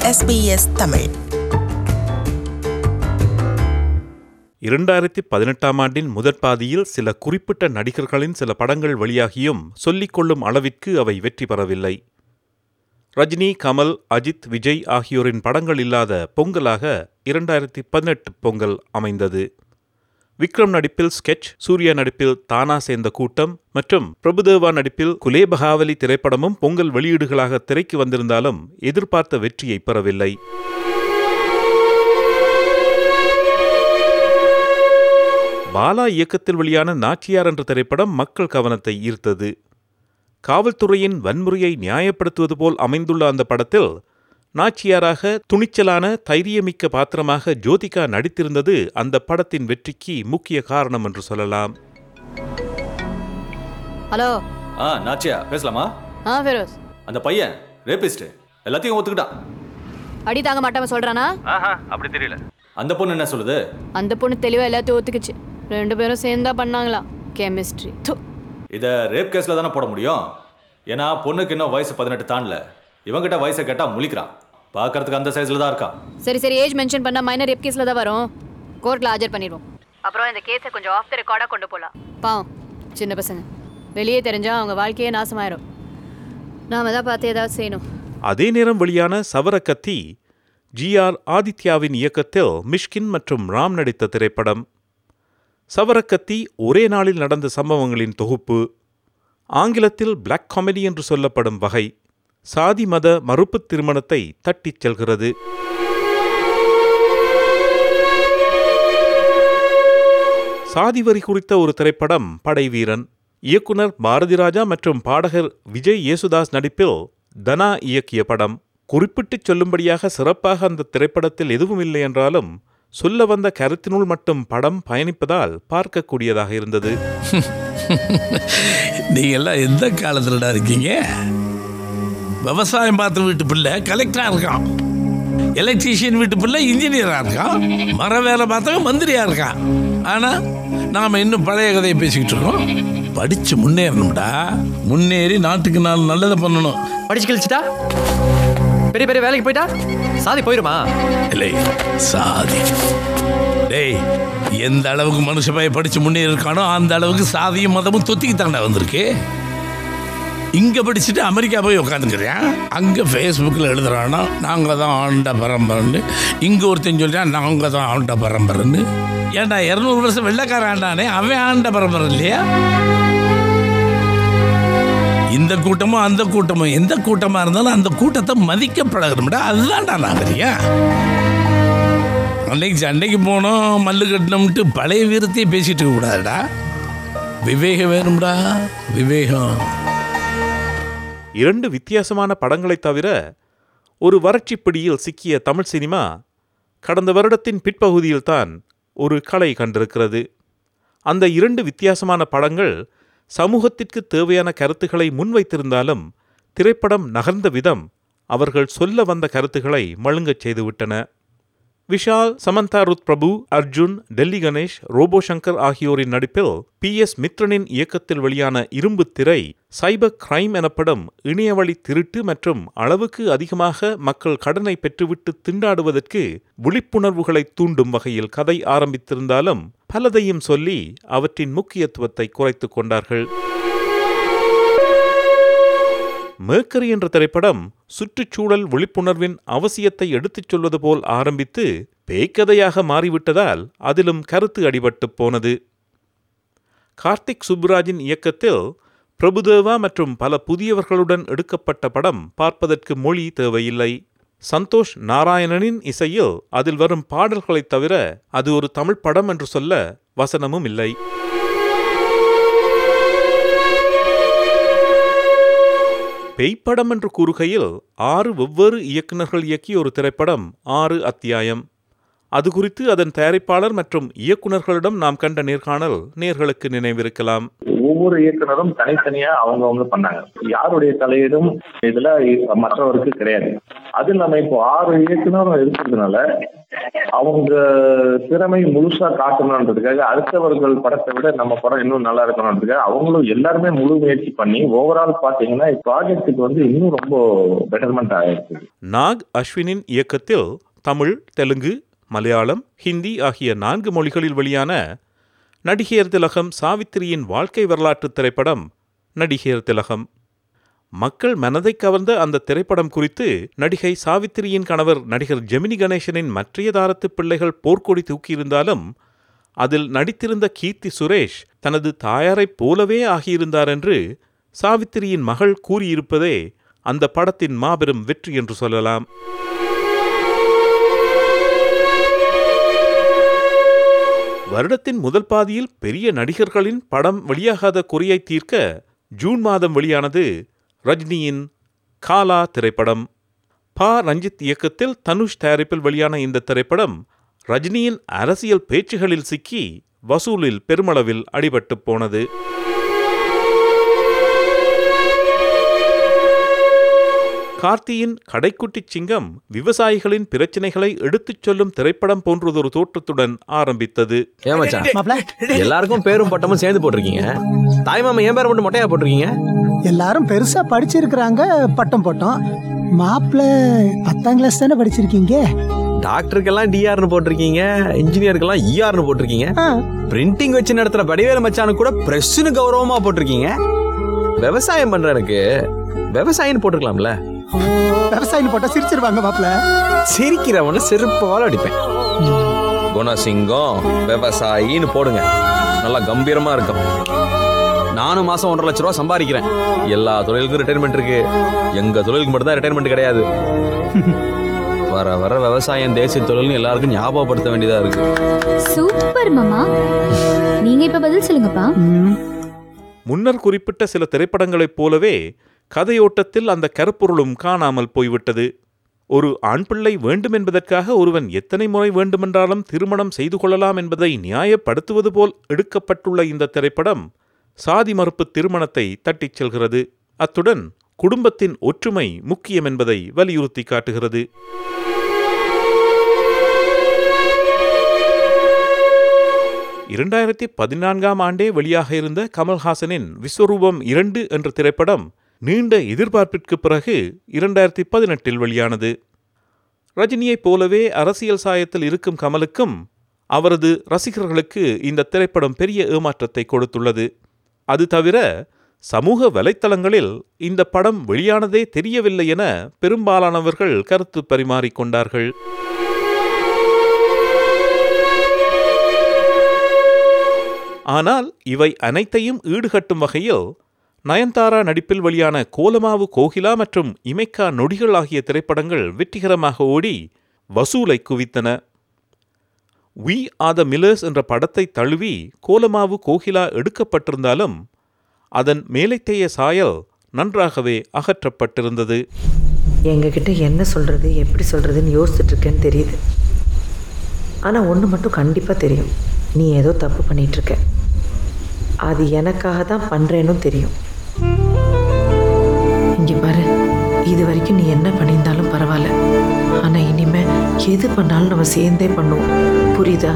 SBS Tamil இரண்டாயிரத்தி பதினெட்டாம் ஆண்டின் முதற் பாதியில் சில குறிப்பிட்ட நடிகர்களின் சில படங்கள் வெளியாகியும் சொல்லிக்கொள்ளும் அளவிற்கு அவை வெற்றி பெறவில்லை ரஜினி கமல் அஜித் விஜய் ஆகியோரின் படங்கள் இல்லாத பொங்கலாக இரண்டாயிரத்தி பதினெட்டு பொங்கல் அமைந்தது விக்ரம் நடிப்பில் ஸ்கெட்ச் சூர்யா நடிப்பில் தானா சேர்ந்த கூட்டம் மற்றும் பிரபுதேவா நடிப்பில் குலேபகாவலி திரைப்படமும் பொங்கல் வெளியீடுகளாக திரைக்கு வந்திருந்தாலும் எதிர்பார்த்த வெற்றியை பெறவில்லை பாலா இயக்கத்தில் வெளியான நாச்சியார் என்ற திரைப்படம் மக்கள் கவனத்தை ஈர்த்தது காவல்துறையின் வன்முறையை நியாயப்படுத்துவது போல் அமைந்துள்ள அந்த படத்தில் நாச்சியாராக துணிச்சலான தைரியமிக்க பாத்திரமாக ஜோதிகா நடித்திருந்தது அந்த படத்தின் வெற்றிக்கு முக்கிய காரணம் என்று சொல்லலாம் ஹலோ ஆ நாச்சியா பேசலாமா ஆ ஃபெரோஸ் அந்த பையன் ரேபிஸ்ட் எல்லாத்தையும் ஒத்துக்கிட்டான் அடி தாங்க மாட்டாம சொல்றானா ஆஹா அப்படி தெரியல அந்த பொண்ணு என்ன சொல்லுது அந்த பொண்ணு தெளிவா எல்லாத்தையும் ஒத்துக்குச்சு ரெண்டு பேரும் சேர்ந்தா பண்ணாங்களா கெமிஸ்ட்ரி இதை ரேப் கேஸில் தானே போட முடியும் ஏன்னா பொண்ணுக்கு இன்னும் வயசு பதினெட்டு தாண்டல இவங்கிட்ட வயசை கேட்டால் முழிக்கிறான் பார்க்கறதுக்கு அந்த சைஸில் தான் இருக்கான் சரி சரி ஏஜ் மென்ஷன் பண்ணா மைனர் ரேப் கேஸ்ல தான் வரும் கோர்ட்ல ஆஜர் பண்ணிடுவோம் அப்புறம் இந்த கேஸை கொஞ்சம் ஆஃப் த ரெக்கார்டா கொண்டு போலாம் பாவம் சின்ன பசங்க வெளியே தெரிஞ்சா அவங்க வாழ்க்கையே நாசமாயிரும் நாம தான் பார்த்து ஏதாவது செய்யணும் அதே நேரம் வெளியான சவரக்கத்தி ஜி ஆர் ஆதித்யாவின் இயக்கத்தில் மிஷ்கின் மற்றும் ராம் நடித்த திரைப்படம் சவரக்கத்தி ஒரே நாளில் நடந்த சம்பவங்களின் தொகுப்பு ஆங்கிலத்தில் பிளாக் காமெடி என்று சொல்லப்படும் வகை சாதி மத மறுப்புத் திருமணத்தை தட்டிச் செல்கிறது சாதி வரி குறித்த ஒரு திரைப்படம் படைவீரன் இயக்குனர் பாரதிராஜா மற்றும் பாடகர் விஜய் யேசுதாஸ் நடிப்பில் தனா இயக்கிய படம் குறிப்பிட்டுச் சொல்லும்படியாக சிறப்பாக அந்த திரைப்படத்தில் எதுவும் இல்லை என்றாலும் சொல்ல வந்த கருத்தினுள் மட்டும் படம் பயணிப்பதால் பார்க்கக்கூடியதாக இருந்தது நீங்க எல்லாம் எந்த காலத்துலடா இருக்கீங்க விவசாயம் பார்த்த வீட்டு பிள்ளை கலெக்டரா இருக்கான் எலக்ட்ரீஷியன் வீட்டு பிள்ளை இன்ஜினியரா இருக்கான் மர வேலை பார்த்தவன் மந்திரியா இருக்கான் ஆனா நாம இன்னும் பழைய கதையை பேசிக்கிட்டு இருக்கோம் படிச்சு முன்னேறணும்டா முன்னேறி நாட்டுக்கு நாலு நல்லதை பண்ணணும் படிச்சு கழிச்சிட்டா பெரிய பெரிய வேலைக்கு போயிட்டா சாதி போயிருமா இல்லை சாதி டேய் எந்த அளவுக்கு மனுஷ பைய படிச்சு முன்னேறி இருக்கானோ அந்த அளவுக்கு சாதியும் மதமும் தொத்திக்கு தாண்டா வந்திருக்கு இங்க படிச்சுட்டு அமெரிக்கா போய் உட்காந்துக்கிறேன் அங்க ஃபேஸ்புக்கில் எழுதுறானா நாங்க தான் ஆண்ட பரம்பரைன்னு இங்க ஒருத்தன் சொல்றான் நாங்க தான் ஆண்ட பரம்பரைன்னு ஏன்டா இரநூறு வருஷம் வெள்ளைக்காரன் ஆண்டானே அவன் ஆண்ட பரம்பரை இல்லையா இந்த கூட்டமும் அந்த கூட்டமும் எந்த கூட்டமா இருந்தாலும் அந்த கூட்டத்தை மதிக்க பழகணும்டா அதுதான்டா நாகரிகம் அன்னைக்கு சண்டைக்கு போனோம் மல்லு கட்டணும்ட்டு பழைய வீரத்தையே பேசிட்டு இருக்க கூடாதுடா விவேகம் வேணும்டா விவேகம் இரண்டு வித்தியாசமான படங்களைத் தவிர ஒரு வறட்சிப் பிடியில் சிக்கிய தமிழ் சினிமா கடந்த வருடத்தின் பிற்பகுதியில்தான் ஒரு கலை கண்டிருக்கிறது அந்த இரண்டு வித்தியாசமான படங்கள் சமூகத்திற்கு தேவையான கருத்துக்களை முன்வைத்திருந்தாலும் திரைப்படம் நகர்ந்த விதம் அவர்கள் சொல்ல வந்த கருத்துக்களை மழுங்கச் செய்துவிட்டன விஷால் சமந்தா ருத் பிரபு அர்ஜுன் டெல்லி கணேஷ் ரோபோ சங்கர் ஆகியோரின் நடிப்பில் பி எஸ் மித்ரனின் இயக்கத்தில் வெளியான இரும்பு திரை சைபர் கிரைம் எனப்படும் இணையவழி திருட்டு மற்றும் அளவுக்கு அதிகமாக மக்கள் கடனை பெற்றுவிட்டு திண்டாடுவதற்கு விழிப்புணர்வுகளை தூண்டும் வகையில் கதை ஆரம்பித்திருந்தாலும் பலதையும் சொல்லி அவற்றின் முக்கியத்துவத்தை குறைத்துக் கொண்டார்கள் மேக்கரி என்ற திரைப்படம் சுற்றுச்சூழல் விழிப்புணர்வின் அவசியத்தை எடுத்துச் சொல்வது போல் ஆரம்பித்து பேய்க்கதையாக மாறிவிட்டதால் அதிலும் கருத்து அடிபட்டுப் போனது கார்த்திக் சுப்புராஜின் இயக்கத்தில் பிரபுதேவா மற்றும் பல புதியவர்களுடன் எடுக்கப்பட்ட படம் பார்ப்பதற்கு மொழி தேவையில்லை சந்தோஷ் நாராயணனின் இசையில் அதில் வரும் பாடல்களைத் தவிர அது ஒரு தமிழ் படம் என்று சொல்ல வசனமும் இல்லை பேய்ப்படம் என்று கூறுகையில் ஆறு வெவ்வேறு இயக்குநர்கள் இயக்கிய ஒரு திரைப்படம் ஆறு அத்தியாயம் அது குறித்து அதன் தயாரிப்பாளர் மற்றும் இயக்குநர்களிடம் நாம் கண்ட நேர்காணல் நேர்களுக்கு நினைவிருக்கலாம் ஒவ்வொரு இயக்குனரும் தனித்தனியா அவங்கவங்க பண்ணாங்க யாருடைய தலையீடும் இதுல மற்றவருக்கு கிடையாது அது இல்லாம இப்போ ஆறு இயக்குனரும் இருக்கிறதுனால அவங்க திறமை முழுசா காட்டணுன்றதுக்காக அடுத்தவர்கள் படத்தை விட நம்ம படம் இன்னும் நல்லா இருக்கணுன்றதுக்காக அவங்களும் எல்லாருமே முழு முயற்சி பண்ணி ஓவரால் பாத்தீங்கன்னா ப்ராஜெக்ட்டுக்கு வந்து இன்னும் ரொம்ப பெட்டர்மெண்ட் ஆயிருக்கு நாக் அஸ்வினின் இயக்கத்தில் தமிழ் தெலுங்கு மலையாளம் ஹிந்தி ஆகிய நான்கு மொழிகளில் வெளியான நடிகையர் திலகம் சாவித்திரியின் வாழ்க்கை வரலாற்று திரைப்படம் நடிகையர் திலகம் மக்கள் மனதை கவர்ந்த அந்த திரைப்படம் குறித்து நடிகை சாவித்திரியின் கணவர் நடிகர் ஜெமினி கணேசனின் மற்றைய தாரத்து பிள்ளைகள் போர்க்கொடி தூக்கியிருந்தாலும் அதில் நடித்திருந்த கீர்த்தி சுரேஷ் தனது தாயாரைப் போலவே ஆகியிருந்தார் என்று சாவித்திரியின் மகள் கூறியிருப்பதே அந்த படத்தின் மாபெரும் வெற்றி என்று சொல்லலாம் வருடத்தின் முதல் பாதியில் பெரிய நடிகர்களின் படம் வெளியாகாத குறையை தீர்க்க ஜூன் மாதம் வெளியானது ரஜினியின் காலா திரைப்படம் பா ரஞ்சித் இயக்கத்தில் தனுஷ் தயாரிப்பில் வெளியான இந்த திரைப்படம் ரஜினியின் அரசியல் பேச்சுகளில் சிக்கி வசூலில் பெருமளவில் அடிபட்டுப் போனது கார்த்தியின் கடைக்குட்டிச் சிங்கம் விவசாயிகளின் பிரச்சினைகளை எடுத்துச் சொல்லும் திரைப்படம் போன்றதொரு தோற்றத்துடன் ஆரம்பித்தது ஏன் மச்சான் எல்லாருக்கும் பேரும் பட்டமும் சேர்ந்து போட்டிருக்கீங்க தாய் மாமா என் பேரை மட்டும் மொட்டையா போட்டிருக்கீங்க எல்லாரும் பெருசா படிச்சிருக்கிறாங்க பட்டம் போட்டோம் மாப்பிள்ள பத்தாம் கிளாஸ் தானே படிச்சிருக்கீங்க டாக்டருக்கெல்லாம் டிஆர்னு போட்டிருக்கீங்க இன்ஜினியருக்கெல்லாம் இஆர்னு போட்டிருக்கீங்க ஆ, பிரிண்டிங் வச்சு நடத்துற வடிவேல மச்சானு கூட பிரஸ்னு கௌரவமா போட்டிருக்கீங்க விவசாயம் பண்ற எனக்கு விவசாயின்னு போட்டிருக்கலாம்ல விவசாயின்னு போட்டா சிரிச்சிருவாங்க மாப்பிள்ள சிரிக்கிறவன செருப்பால அடிப்பேன் குணசிங்கம் விவசாயின்னு போடுங்க நல்லா கம்பீரமா இருக்கும் நானும் மாசம் ஒன்றரை லட்ச ரூபா சம்பாதிக்கிறேன் எல்லா தொழிலுக்கும் ரிட்டைர்மெண்ட் இருக்கு எங்க தொழிலுக்கு மட்டும் தான் ரிட்டைர்மெண்ட் கிடையாது வர வர விவசாயம் தேசிய தொழில்னு எல்லாருக்கும் ஞாபகப்படுத்த வேண்டியதா இருக்கு சூப்பர் மாமா நீங்க இப்ப பதில் சொல்லுங்கப்பா ம், முன்னர் குறிப்பிட்ட சில திரைப்படங்களைப் போலவே கதையோட்டத்தில் அந்த கருப்பொருளும் காணாமல் போய்விட்டது ஒரு ஆண் பிள்ளை வேண்டுமென்பதற்காக ஒருவன் எத்தனை முறை வேண்டுமென்றாலும் திருமணம் செய்து கொள்ளலாம் என்பதை நியாயப்படுத்துவது போல் எடுக்கப்பட்டுள்ள இந்த திரைப்படம் சாதி மறுப்பு திருமணத்தை தட்டிச் செல்கிறது அத்துடன் குடும்பத்தின் ஒற்றுமை முக்கியம் என்பதை வலியுறுத்தி காட்டுகிறது இரண்டாயிரத்தி பதினான்காம் ஆண்டே வெளியாக இருந்த கமல்ஹாசனின் விஸ்வரூபம் இரண்டு என்ற திரைப்படம் நீண்ட எதிர்பார்ப்பிற்கு பிறகு இரண்டாயிரத்தி பதினெட்டில் வெளியானது ரஜினியைப் போலவே அரசியல் சாயத்தில் இருக்கும் கமலுக்கும் அவரது ரசிகர்களுக்கு இந்த திரைப்படம் பெரிய ஏமாற்றத்தை கொடுத்துள்ளது அது தவிர சமூக வலைத்தளங்களில் இந்த படம் வெளியானதே தெரியவில்லை என பெரும்பாலானவர்கள் கருத்து பரிமாறிக்கொண்டார்கள் ஆனால் இவை அனைத்தையும் ஈடுகட்டும் வகையில் நயன்தாரா நடிப்பில் வெளியான கோலமாவு கோகிலா மற்றும் இமைக்கா நொடிகள் ஆகிய திரைப்படங்கள் வெற்றிகரமாக ஓடி வசூலை குவித்தன வி ஆர் த மில்லர்ஸ் என்ற படத்தை தழுவி கோலமாவு கோகிலா எடுக்கப்பட்டிருந்தாலும் அதன் மேலைத்தேய சாயல் நன்றாகவே அகற்றப்பட்டிருந்தது எங்ககிட்ட என்ன சொல்கிறது எப்படி சொல்கிறதுன்னு யோசிச்சுட்டு இருக்கேன்னு தெரியுது ஆனால் ஒன்று மட்டும் கண்டிப்பாக தெரியும் நீ ஏதோ தப்பு பண்ணிட்டு இருக்க அது எனக்காக தான் பண்ணுறேன்னு தெரியும் இங்கே பாரு இது வரைக்கும் நீ என்ன பண்ணியிருந்தாலும் பரவாயில்ல ஆனால் இனிமே எது பண்ணாலும் நம்ம சேர்ந்தே பண்ணுவோம் புரியுதா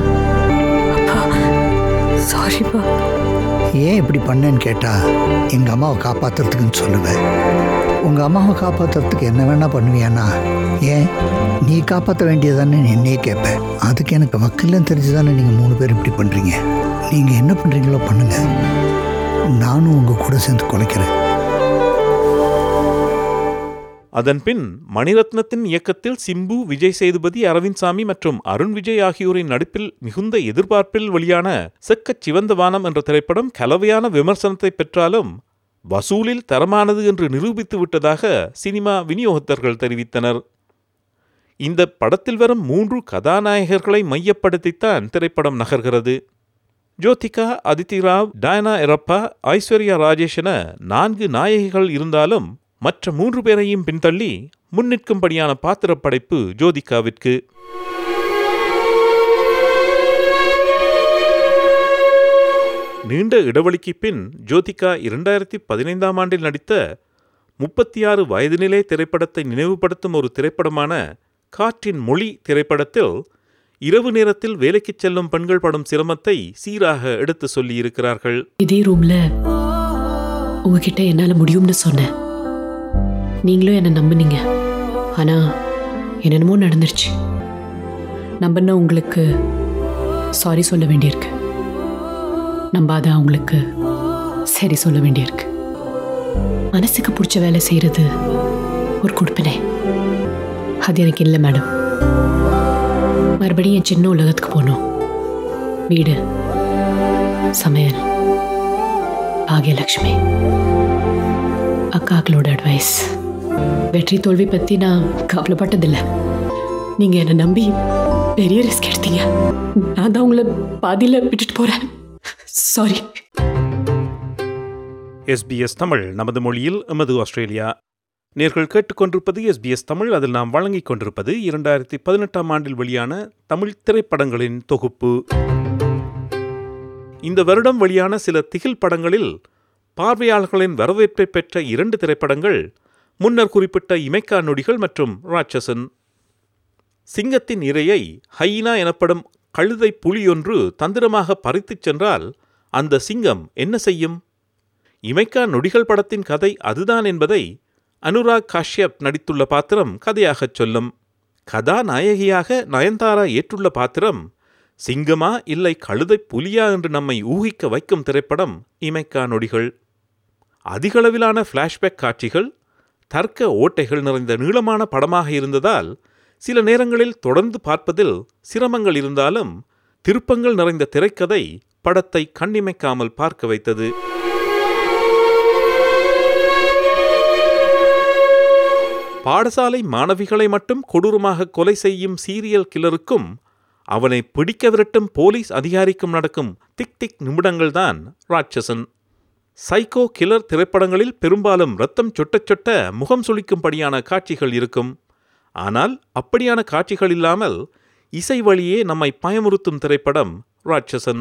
சாரிப்பா ஏன் இப்படி பண்ணேன்னு கேட்டா எங்க அம்மாவை காப்பாத்துறதுக்குன்னு சொல்லுவேன் உங்க அம்மாவை காப்பாத்துறதுக்கு என்ன வேணா பண்ணுவியானா ஏன் நீ காப்பாற்ற வேண்டியதானே என்னையே கேட்பேன் அதுக்கு எனக்கு வக்கில்லம் தெரிஞ்சுதானே நீங்க மூணு பேர் இப்படி பண்றீங்க நீங்க என்ன பண்றீங்களோ பண்ணுங்க நானும் உங்க கூட சேர்ந்து குலைக்கிறேன் அதன்பின் மணிரத்னத்தின் இயக்கத்தில் சிம்பு விஜய் சேதுபதி அரவிந்த் சாமி மற்றும் அருண் விஜய் ஆகியோரின் நடிப்பில் மிகுந்த எதிர்பார்ப்பில் வெளியான செக்கச் சிவந்த வானம் என்ற திரைப்படம் கலவையான விமர்சனத்தை பெற்றாலும் வசூலில் தரமானது என்று நிரூபித்து விட்டதாக சினிமா விநியோகத்தர்கள் தெரிவித்தனர் இந்த படத்தில் வரும் மூன்று கதாநாயகர்களை மையப்படுத்தித்தான் திரைப்படம் நகர்கிறது ஜோதிகா அதித்தி ராவ் டயனா எரப்பா ஐஸ்வர்யா ராஜேஷ் என நான்கு நாயகிகள் இருந்தாலும் மற்ற மூன்று பேரையும் பின்தள்ளி முன்னிற்கும்படியான பாத்திரப் படைப்பு ஜோதிகாவிற்கு நீண்ட இடைவெளிக்கு பின் ஜோதிகா இரண்டாயிரத்தி பதினைந்தாம் ஆண்டில் நடித்த முப்பத்தி ஆறு வயதினிலே திரைப்படத்தை நினைவுபடுத்தும் ஒரு திரைப்படமான காற்றின் மொழி திரைப்படத்தில் இரவு நேரத்தில் வேலைக்குச் செல்லும் பெண்கள் படும் சிரமத்தை சீராக எடுத்து சொல்லியிருக்கிறார்கள் இதே ரூம்ல உங்ககிட்ட என்னால முடியும்னு சொன்னேன் நீங்களும் என்னை நம்புனீங்க ஆனா என்னென்னமோ நடந்துருச்சு நம்பின உங்களுக்கு சாரி சொல்ல வேண்டியிருக்கு நம்பாத அவங்களுக்கு சரி சொல்ல வேண்டியிருக்கு மனசுக்கு பிடிச்ச வேலை செய்யறது ஒரு கொடுப்பினை அது எனக்கு இல்லை மேடம் மறுபடியும் என் சின்ன உலகத்துக்கு போகணும் வீடு சமையல் பாகியலட்சுமி அக்காக்களோட அட்வைஸ் வெற்றி தோல்வி பற்றி நான் கவலைப்பட்டதில்லை நீங்கள் என்னை நம்பி பெரிய ரிஸ்க் எடுத்தீங்க நான் தான் உங்களை பாதியில் விட்டுட்டு போகிறேன் சாரி எஸ்பிஎஸ் தமிழ் நமது மொழியில் எமது ஆஸ்திரேலியா நேர்கள் கேட்டுக்கொண்டிருப்பது எஸ்பிஎஸ் தமிழ் அதில் நாம் வழங்கிக் கொண்டிருப்பது இரண்டாயிரத்தி பதினெட்டாம் ஆண்டில் வெளியான தமிழ் திரைப்படங்களின் தொகுப்பு இந்த வருடம் வெளியான சில திகில் படங்களில் பார்வையாளர்களின் வரவேற்பை பெற்ற இரண்டு திரைப்படங்கள் முன்னர் குறிப்பிட்ட இமைக்கா நொடிகள் மற்றும் ராட்சசன் சிங்கத்தின் இரையை ஹைனா எனப்படும் கழுதை புலியொன்று தந்திரமாக பறித்துச் சென்றால் அந்த சிங்கம் என்ன செய்யும் இமைக்கா நொடிகள் படத்தின் கதை அதுதான் என்பதை அனுராக் காஷ்யப் நடித்துள்ள பாத்திரம் கதையாகச் சொல்லும் கதாநாயகியாக நயன்தாரா ஏற்றுள்ள பாத்திரம் சிங்கமா இல்லை கழுதை புலியா என்று நம்மை ஊகிக்க வைக்கும் திரைப்படம் இமைக்கா நொடிகள் அதிகளவிலான ஃப்ளாஷ்பேக் காட்சிகள் தர்க்க ஓட்டைகள் நிறைந்த நீளமான படமாக இருந்ததால் சில நேரங்களில் தொடர்ந்து பார்ப்பதில் சிரமங்கள் இருந்தாலும் திருப்பங்கள் நிறைந்த திரைக்கதை படத்தை கண்ணிமைக்காமல் பார்க்க வைத்தது பாடசாலை மாணவிகளை மட்டும் கொடூரமாக கொலை செய்யும் சீரியல் கில்லருக்கும் அவனை பிடிக்க விரட்டும் போலீஸ் அதிகாரிக்கும் நடக்கும் திக் திக் நிமிடங்கள்தான் ராட்சசன் சைக்கோ கில்லர் திரைப்படங்களில் பெரும்பாலும் ரத்தம் சொட்டச் சொட்ட முகம் சுளிக்கும்படியான காட்சிகள் இருக்கும் ஆனால் அப்படியான காட்சிகள் இல்லாமல் இசை வழியே நம்மை பயமுறுத்தும் திரைப்படம் ராட்சசன்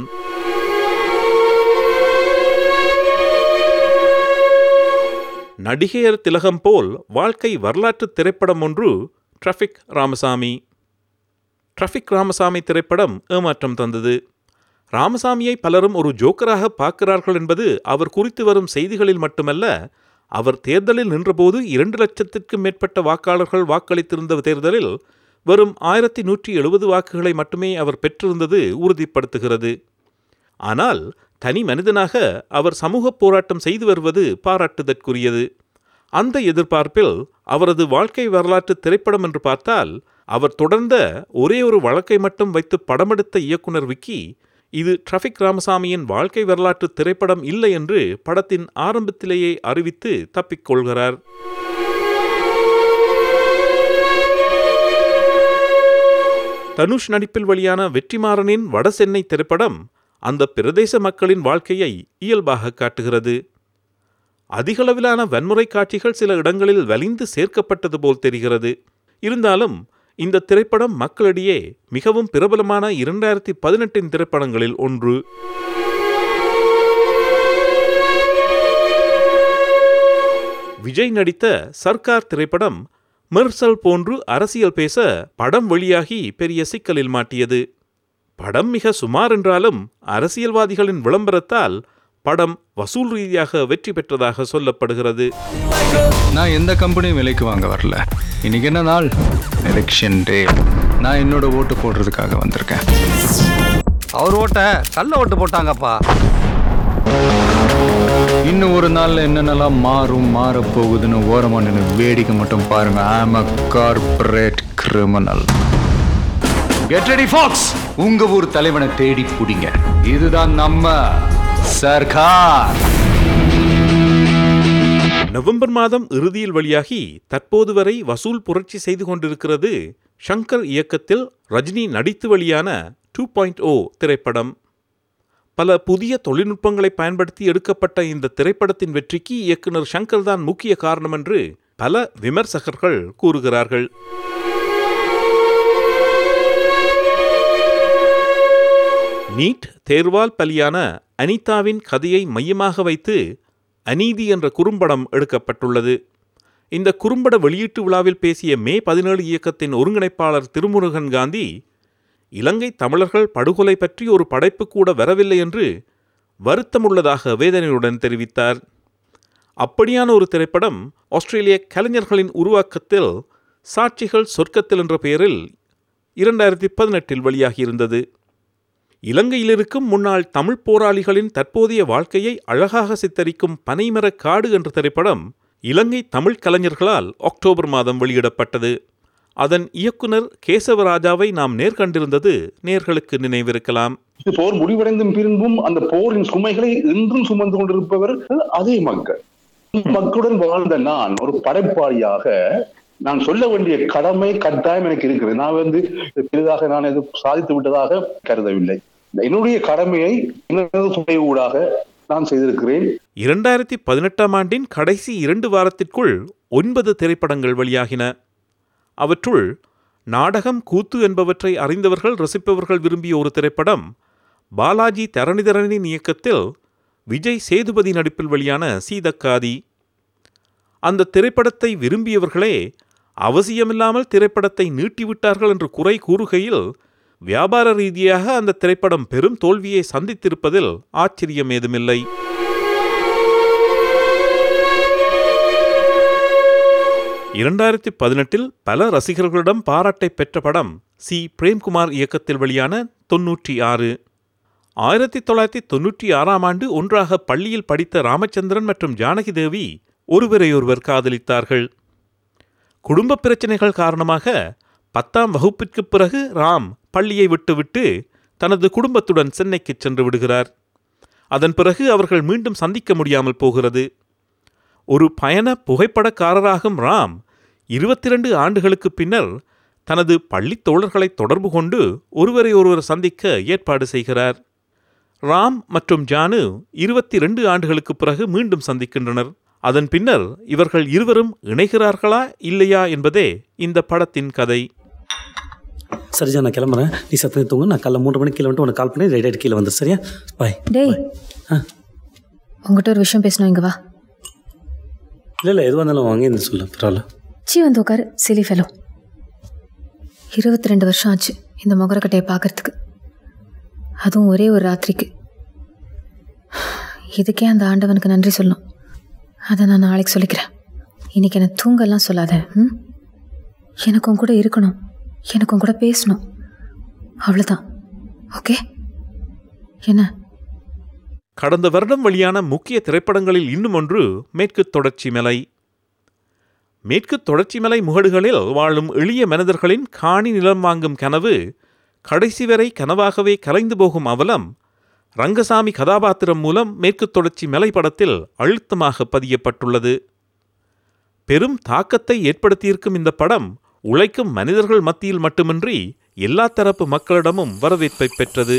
நடிகையர் திலகம் போல் வாழ்க்கை வரலாற்று திரைப்படம் ஒன்று ட்ரஃபிக் ராமசாமி ட்ரஃபிக் ராமசாமி திரைப்படம் ஏமாற்றம் தந்தது ராமசாமியை பலரும் ஒரு ஜோக்கராக பார்க்கிறார்கள் என்பது அவர் குறித்து வரும் செய்திகளில் மட்டுமல்ல அவர் தேர்தலில் நின்றபோது இரண்டு லட்சத்திற்கும் மேற்பட்ட வாக்காளர்கள் வாக்களித்திருந்த தேர்தலில் வெறும் ஆயிரத்தி நூற்றி எழுபது வாக்குகளை மட்டுமே அவர் பெற்றிருந்தது உறுதிப்படுத்துகிறது ஆனால் தனி மனிதனாக அவர் சமூக போராட்டம் செய்து வருவது பாராட்டுதற்குரியது அந்த எதிர்பார்ப்பில் அவரது வாழ்க்கை வரலாற்று திரைப்படம் என்று பார்த்தால் அவர் தொடர்ந்த ஒரே ஒரு வழக்கை மட்டும் வைத்து படமெடுத்த இயக்குனர் விக்கி இது ட்ரஃபிக் ராமசாமியின் வாழ்க்கை வரலாற்று திரைப்படம் இல்லை என்று படத்தின் ஆரம்பத்திலேயே அறிவித்து தப்பிக்கொள்கிறார் தனுஷ் நடிப்பில் வெளியான வெற்றிமாறனின் வடசென்னை திரைப்படம் அந்த பிரதேச மக்களின் வாழ்க்கையை இயல்பாக காட்டுகிறது அதிகளவிலான வன்முறை காட்சிகள் சில இடங்களில் வலிந்து சேர்க்கப்பட்டது போல் தெரிகிறது இருந்தாலும் இந்த திரைப்படம் மக்களிடையே மிகவும் பிரபலமான இரண்டாயிரத்தி பதினெட்டின் திரைப்படங்களில் ஒன்று விஜய் நடித்த சர்க்கார் திரைப்படம் மெர்சல் போன்று அரசியல் பேச படம் வெளியாகி பெரிய சிக்கலில் மாட்டியது படம் மிக சுமார் என்றாலும் அரசியல்வாதிகளின் விளம்பரத்தால் படம் வசூல் ரீதியாக வெற்றி பெற்றதாக சொல்லப்படுகிறது நான் எந்த கம்பெனியும் விலைக்கு வாங்க வரல இன்னைக்கு என்ன நாள் எலெக்ஷன் டே நான் என்னோட ஓட்டு போடுறதுக்காக வந்திருக்கேன் அவர் ஓட்ட கள்ள ஓட்டு போட்டாங்கப்பா இன்னும் ஒரு நாள்ல என்னென்னலாம் மாறும் மாற போகுதுன்னு ஓரமா நின்று வேடிக்கை மட்டும் பாருங்க I'm a corporate criminal get ready folks உங்க ஊர் தலைவனை தேடி புடிங்க இதுதான் நம்ம சர்க்கார் நவம்பர் மாதம் இறுதியில் வெளியாகி தற்போது வரை வசூல் புரட்சி செய்து கொண்டிருக்கிறது ஷங்கர் இயக்கத்தில் ரஜினி நடித்து வெளியான டூ பாயிண்ட் ஓ திரைப்படம் பல புதிய தொழில்நுட்பங்களை பயன்படுத்தி எடுக்கப்பட்ட இந்த திரைப்படத்தின் வெற்றிக்கு இயக்குனர் ஷங்கர் தான் முக்கிய காரணம் என்று பல விமர்சகர்கள் கூறுகிறார்கள் நீட் தேர்வால் பலியான அனிதாவின் கதையை மையமாக வைத்து அநீதி என்ற குறும்படம் எடுக்கப்பட்டுள்ளது இந்த குறும்பட வெளியீட்டு விழாவில் பேசிய மே பதினேழு இயக்கத்தின் ஒருங்கிணைப்பாளர் திருமுருகன் காந்தி இலங்கை தமிழர்கள் படுகொலை பற்றி ஒரு படைப்பு கூட வரவில்லை என்று வருத்தமுள்ளதாக வேதனையுடன் தெரிவித்தார் அப்படியான ஒரு திரைப்படம் ஆஸ்திரேலிய கலைஞர்களின் உருவாக்கத்தில் சாட்சிகள் சொர்க்கத்தில் என்ற பெயரில் இரண்டாயிரத்தி பதினெட்டில் வெளியாகியிருந்தது இலங்கையில் இருக்கும் முன்னாள் தமிழ் போராளிகளின் தற்போதைய வாழ்க்கையை அழகாக சித்தரிக்கும் பனைமரக் காடு என்ற திரைப்படம் இலங்கை தமிழ் கலைஞர்களால் அக்டோபர் மாதம் வெளியிடப்பட்டது அதன் இயக்குனர் கேசவராஜாவை நாம் நேர்கண்டிருந்தது நேர்களுக்கு நினைவிருக்கலாம் போர் முடிவடைந்தும் பின்பும் அந்த போரின் சுமைகளை இன்றும் சுமந்து கொண்டிருப்பவர்கள் அதே மக்கள் மக்களுடன் வாழ்ந்த நான் ஒரு படைப்பாளியாக நான் சொல்ல வேண்டிய கடமை கட்டாயம் எனக்கு இருக்கிறது நான் வந்து பெரிதாக நான் எது சாதித்து விட்டதாக கருதவில்லை என்னுடைய கடமையை எனது துணை ஊடாக நான் செய்திருக்கிறேன் இரண்டாயிரத்தி பதினெட்டாம் ஆண்டின் கடைசி இரண்டு வாரத்திற்குள் ஒன்பது திரைப்படங்கள் வெளியாகின அவற்றுள் நாடகம் கூத்து என்பவற்றை அறிந்தவர்கள் ரசிப்பவர்கள் விரும்பிய ஒரு திரைப்படம் பாலாஜி தரணிதரனின் இயக்கத்தில் விஜய் சேதுபதி நடிப்பில் வெளியான சீதக்காதி அந்த திரைப்படத்தை விரும்பியவர்களே அவசியமில்லாமல் திரைப்படத்தை நீட்டிவிட்டார்கள் என்று குறை கூறுகையில் வியாபார ரீதியாக அந்த திரைப்படம் பெரும் தோல்வியை சந்தித்திருப்பதில் ஆச்சரியம் ஏதுமில்லை இரண்டாயிரத்தி பதினெட்டில் பல ரசிகர்களிடம் பாராட்டை பெற்ற படம் சி பிரேம்குமார் இயக்கத்தில் வெளியான தொன்னூற்றி ஆறு ஆயிரத்தி தொள்ளாயிரத்தி தொன்னூற்றி ஆறாம் ஆண்டு ஒன்றாக பள்ளியில் படித்த ராமச்சந்திரன் மற்றும் ஜானகி தேவி ஒருவரையொருவர் காதலித்தார்கள் குடும்ப பிரச்சனைகள் காரணமாக பத்தாம் வகுப்பிற்கு பிறகு ராம் பள்ளியை விட்டுவிட்டு தனது குடும்பத்துடன் சென்னைக்கு சென்று விடுகிறார் அதன் பிறகு அவர்கள் மீண்டும் சந்திக்க முடியாமல் போகிறது ஒரு பயண புகைப்படக்காரராகும் ராம் இருபத்தி ரெண்டு ஆண்டுகளுக்கு பின்னர் தனது பள்ளித் தோழர்களை தொடர்பு கொண்டு ஒருவரை ஒருவர் சந்திக்க ஏற்பாடு செய்கிறார் ராம் மற்றும் ஜானு இருபத்தி ரெண்டு ஆண்டுகளுக்கு பிறகு மீண்டும் சந்திக்கின்றனர் அதன் பின்னர் இவர்கள் இருவரும் இணைகிறார்களா இல்லையா என்பதே இந்த படத்தின் கதை சரிஜா நான் கிளம்புறேன் நீ சத்தனை தூங்க நான் காலைல மூன்று மணிக்கு கீழே வந்துட்டு உனக்கு கால் பண்ணி ரைட் ஆகிட்டு கீழே வந்துடு சரியா பாய் டேய் உங்ககிட்ட ஒரு விஷயம் பேசணும் இங்க வா இல்லை இல்லை எதுவாக இருந்தாலும் வாங்கி இந்த சொல்ல பரவாயில்ல சி வந்து உட்காரு சிலி ஃபெலோ இருபத்தி ரெண்டு வருஷம் ஆச்சு இந்த முகரக்கட்டையை பார்க்கறதுக்கு அதுவும் ஒரே ஒரு ராத்திரிக்கு இதுக்கே அந்த ஆண்டவனுக்கு நன்றி சொல்லணும் அதை நான் நாளைக்கு சொல்லிக்கிறேன் இன்னைக்கு எனக்கு தூங்கலாம் சொல்லாத ம் எனக்கு உன் கூட இருக்கணும் எனக்கு உன் கூட பேசணும் அவ்வளோதான் ஓகே என்ன கடந்த வருடம் வெளியான முக்கிய திரைப்படங்களில் இன்னும் ஒன்று மேற்கு தொடர்ச்சி மலை மேற்கு தொடர்ச்சி மலை முகடுகளில் வாழும் எளிய மனிதர்களின் காணி நிலம் வாங்கும் கனவு கடைசி வரை கனவாகவே கலைந்து போகும் அவலம் ரங்கசாமி கதாபாத்திரம் மூலம் மேற்கு தொடர்ச்சி மலை படத்தில் அழுத்தமாக பதியப்பட்டுள்ளது பெரும் தாக்கத்தை ஏற்படுத்தியிருக்கும் இந்த படம் உழைக்கும் மனிதர்கள் மத்தியில் மட்டுமின்றி எல்லா தரப்பு மக்களிடமும் வரவேற்பை பெற்றது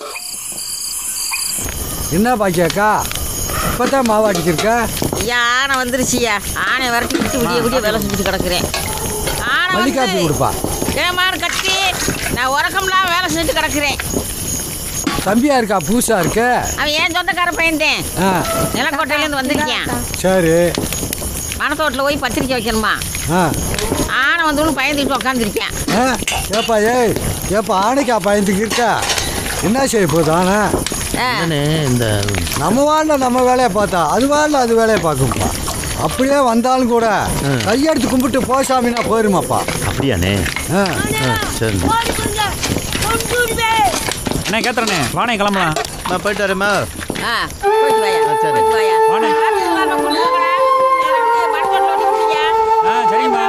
என்ன பாக்கியாக்கா இப்பதான் மாவாட்டிக்கிருக்க ஐயா ஆனை வந்துருச்சியா ஆனை விரட்டி விட்டு விடிய விடிய வேலை செஞ்சுட்டு கிடக்குறேன் ஆனை மல்லிகாப்பி வந்து கொடுப்பா ஏமாறு கட்டி நான் உறக்கம்லாம் வேலை செஞ்சுட்டு கிடக்குறேன் தம்பியா இருக்கா பூசா இருக்க அவன் ஏன் சொந்தக்கார பையன்தேன் ஆ நிலக்கோட்டையிலேருந்து வந்திருக்கேன் சரி மனத்தோட்டில் போய் பத்திரிக்கை வைக்கணுமா ஆ ஆனை வந்தோன்னு பயந்துக்கிட்டு உட்காந்துருக்கேன் ஆ ஏப்பா ஏய் ஏப்பா ஆணைக்கா பயந்துக்கு இருக்கா என்ன செய்ய போகுது ஆனா இந்த நம்ம வாழ்ல நம்ம வேலையை பார்த்தா அது வாழ்ல அது வேலையை பார்க்கும்ப்பா அப்படியே வந்தாலும் கூட கையெடுத்து கும்பிட்டு போ சாமினா போயிருமாப்பா அப்படியாண்ணே ஆ சரி அண்ணே கேத்துறண்ணே வாணே கிளம்பலாம் நான் போயிட்டு வரேம்மா ஆ போயிட்டு வாயா போயிட்டு வாயா வாணே ஆ சரிம்மா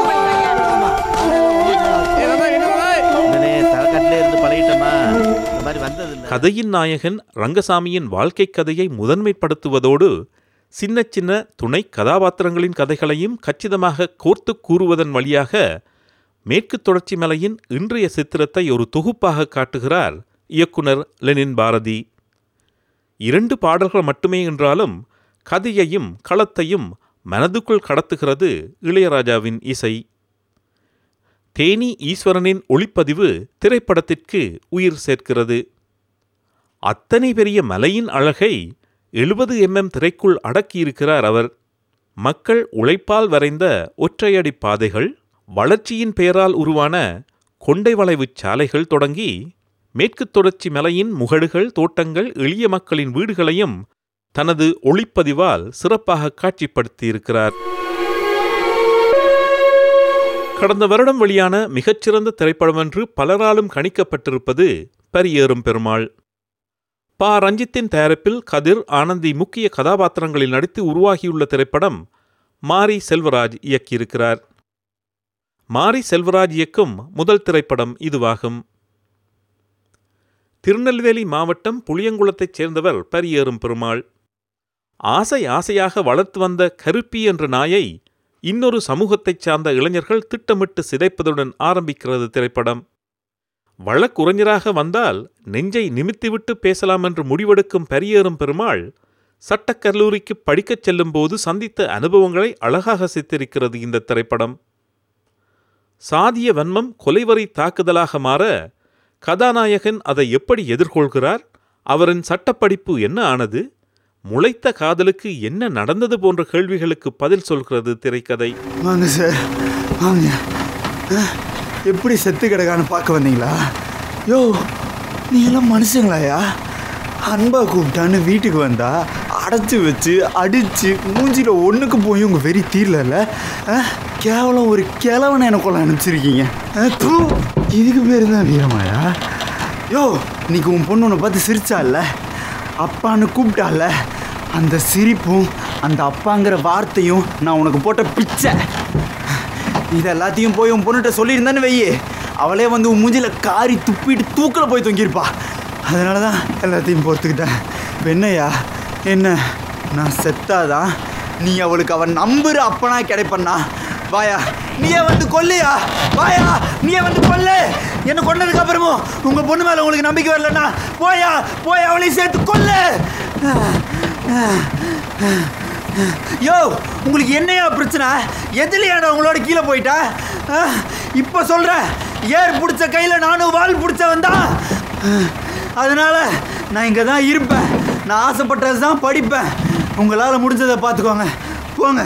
தலைக்கட்டிலே இருந்து பழகிட்டோமா இந்த மாதிரி வந்தது கதையின் நாயகன் ரங்கசாமியின் வாழ்க்கைக் கதையை முதன்மைப்படுத்துவதோடு சின்ன சின்ன துணை கதாபாத்திரங்களின் கதைகளையும் கச்சிதமாக கோர்த்து கூறுவதன் வழியாக மேற்கு தொடர்ச்சி மலையின் இன்றைய சித்திரத்தை ஒரு தொகுப்பாக காட்டுகிறார் இயக்குனர் லெனின் பாரதி இரண்டு பாடல்கள் மட்டுமே என்றாலும் கதையையும் களத்தையும் மனதுக்குள் கடத்துகிறது இளையராஜாவின் இசை தேனி ஈஸ்வரனின் ஒளிப்பதிவு திரைப்படத்திற்கு உயிர் சேர்க்கிறது அத்தனை பெரிய மலையின் அழகை எழுபது எம்எம் திரைக்குள் அடக்கியிருக்கிறார் அவர் மக்கள் உழைப்பால் வரைந்த ஒற்றையடி பாதைகள் வளர்ச்சியின் பெயரால் உருவான கொண்டை வளைவுச் சாலைகள் தொடங்கி மேற்குத் தொடர்ச்சி மலையின் முகடுகள் தோட்டங்கள் எளிய மக்களின் வீடுகளையும் தனது ஒளிப்பதிவால் சிறப்பாக காட்சிப்படுத்தியிருக்கிறார் கடந்த வருடம் வெளியான மிகச்சிறந்த திரைப்படம் என்று பலராலும் கணிக்கப்பட்டிருப்பது பரியேறும் பெருமாள் பா ரஞ்சித்தின் தயாரிப்பில் கதிர் ஆனந்தி முக்கிய கதாபாத்திரங்களில் நடித்து உருவாகியுள்ள திரைப்படம் மாரி செல்வராஜ் இயக்கியிருக்கிறார் மாரி செல்வராஜ் இயக்கும் முதல் திரைப்படம் இதுவாகும் திருநெல்வேலி மாவட்டம் புளியங்குளத்தைச் சேர்ந்தவர் பரியேறும் பெருமாள் ஆசை ஆசையாக வளர்த்து வந்த கருப்பி என்ற நாயை இன்னொரு சமூகத்தைச் சார்ந்த இளைஞர்கள் திட்டமிட்டு சிதைப்பதுடன் ஆரம்பிக்கிறது திரைப்படம் வழக்குரைஞராக வந்தால் நெஞ்சை நிமித்திவிட்டு பேசலாம் என்று முடிவெடுக்கும் பரியேறும் பெருமாள் சட்டக் கல்லூரிக்கு படிக்கச் செல்லும்போது சந்தித்த அனுபவங்களை அழகாக சித்தரிக்கிறது இந்த திரைப்படம் சாதிய வன்மம் கொலைவரி தாக்குதலாக மாற கதாநாயகன் அதை எப்படி எதிர்கொள்கிறார் அவரின் சட்டப்படிப்பு என்ன ஆனது முளைத்த காதலுக்கு என்ன நடந்தது போன்ற கேள்விகளுக்கு பதில் சொல்கிறது திரைக்கதை வாங்க சார் வாங்க அஹ், எப்படி செத்து கிடக்கான்னு பார்க்க வந்தீங்களா யோ நீ எல்லாம் மனுஷங்களாயா அன்பா கூப்பிட்டான்னு வீட்டுக்கு வந்தா அடைச்சி வச்சு அடிச்சு மூஞ்சில ஒண்ணுக்கு போய் உங்க வெறி தீரல கேவலம் ஒரு கிழவனை எனக்குள்ள அனுப்பிச்சிருக்கீங்க அஹ், தூ இதுக்கு பேர் தான் வீரமாயா யோ இன்னைக்கு உன் பொண்ணு உன்னை பார்த்து சிரிச்சால அப்பான்னு கூப்பிட்டால அந்த சிரிப்பும் அந்த அப்பாங்கிற வார்த்தையும் நான் உனக்கு போட்ட பிச்சை இது எல்லாத்தையும் போய் உன் பொண்ணுகிட்ட சொல்லியிருந்தான்னு வெய்யி அவளே வந்து உன் மூஞ்சில காரி துப்பிட்டு தூக்கில் போய் தொங்கியிருப்பா அதனால தான் எல்லாத்தையும் பொறுத்துக்கிட்டேன் இப்ப என்னய்யா என்ன நான் செத்தாதான் நீ அவளுக்கு அவன் நம்புற அப்பனா கிடைப்பண்ணா வாயா நீயே வந்து கொல்லையா வாயா நீயே வந்து கொல்லு என்ன கொன்னதுக்கு அப்புறமும் உங்க பொண்ணு மேல உங்களுக்கு நம்பிக்கை வரலன்னா போயா போய் அவளையும் சேர்த்து கொல்லு யோ உங்களுக்கு என்னையா பிரச்சனை எதுலையாடா உங்களோட கீழே போயிட்டா அஹ், இப்போ சொல்கிறேன் ஏர் பிடிச்ச கையில் நானும் வால் பிடிச்சவன் தான் அஹ், அதனால நான் இங்கே தான் இருப்பேன் நான் ஆசைப்பட்டது தான் படிப்பேன் உங்களால் முடிஞ்சதை பார்த்துக்கோங்க போங்க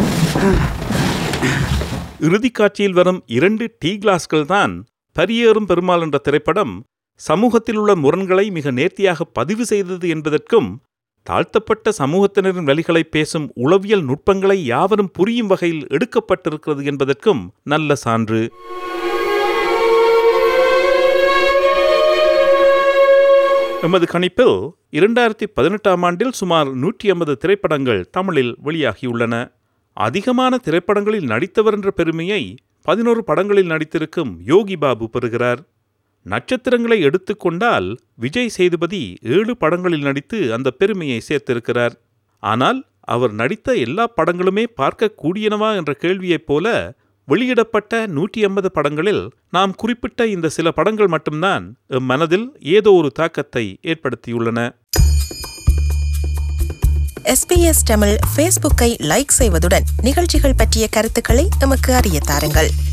இறுதிக் காட்சியில் வரும் இரண்டு டீ கிளாஸ்கள் தான் பரியேறும் பெருமாள் என்ற திரைப்படம் சமூகத்தில் உள்ள முரண்களை மிக நேர்த்தியாக பதிவு செய்தது என்பதற்கும் தாழ்த்தப்பட்ட சமூகத்தினரின் வழிகளை பேசும் உளவியல் நுட்பங்களை யாவரும் புரியும் வகையில் எடுக்கப்பட்டிருக்கிறது என்பதற்கும் நல்ல சான்று எமது கணிப்பில் இரண்டாயிரத்தி பதினெட்டாம் ஆண்டில் சுமார் நூற்றி ஐம்பது திரைப்படங்கள் தமிழில் வெளியாகியுள்ளன அதிகமான திரைப்படங்களில் நடித்தவர் என்ற பெருமையை பதினோரு படங்களில் நடித்திருக்கும் யோகி பாபு பெறுகிறார் நட்சத்திரங்களை எடுத்துக்கொண்டால் விஜய் சேதுபதி ஏழு படங்களில் நடித்து அந்த பெருமையை சேர்த்திருக்கிறார் ஆனால் அவர் நடித்த எல்லா படங்களுமே பார்க்கக்கூடியனவா என்ற கேள்வியைப் போல வெளியிடப்பட்ட நூற்றி ஐம்பது படங்களில் நாம் குறிப்பிட்ட இந்த சில படங்கள் மட்டும்தான் எம் மனதில் ஏதோ ஒரு தாக்கத்தை ஏற்படுத்தியுள்ளன எஸ்பிஎஸ் தமிழ் ஃபேஸ்புக்கை லைக் செய்வதுடன் நிகழ்ச்சிகள் பற்றிய கருத்துக்களை எமக்கு அறிய தாருங்கள்